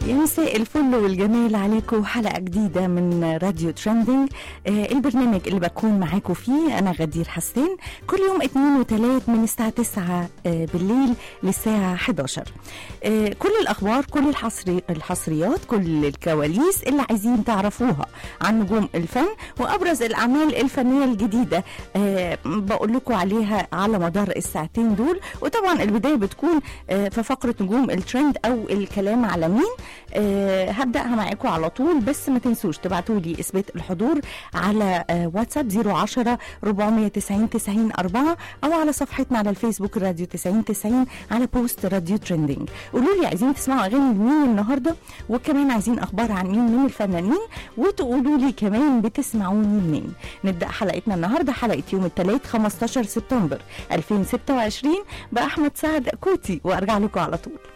يا مساء الفل والجمال عليكم حلقة جديدة من راديو ترندنج آه البرنامج اللي بكون معاكم فيه أنا غدير حسين كل يوم اثنين وثلاث من الساعة 9 آه بالليل للساعة 11 آه كل الأخبار كل الحصري الحصريات كل الكواليس اللي عايزين تعرفوها عن نجوم الفن وأبرز الأعمال الفنية الجديدة آه بقول لكم عليها على مدار الساعتين دول وطبعا البداية بتكون آه في فقرة نجوم الترند أو الكلام على مين آه هبداها معاكم على طول بس ما تنسوش تبعتوا لي اثبات الحضور على آه واتساب 010 490 90 4 او على صفحتنا على الفيسبوك راديو 90 90 على بوست راديو ترندنج قولوا لي عايزين تسمعوا اغاني مين النهارده وكمان عايزين اخبار عن مين من الفنانين وتقولوا لي كمان بتسمعوني منين نبدا حلقتنا النهارده حلقه يوم الثلاث 15 سبتمبر 2026 باحمد سعد كوتي وارجع لكم على طول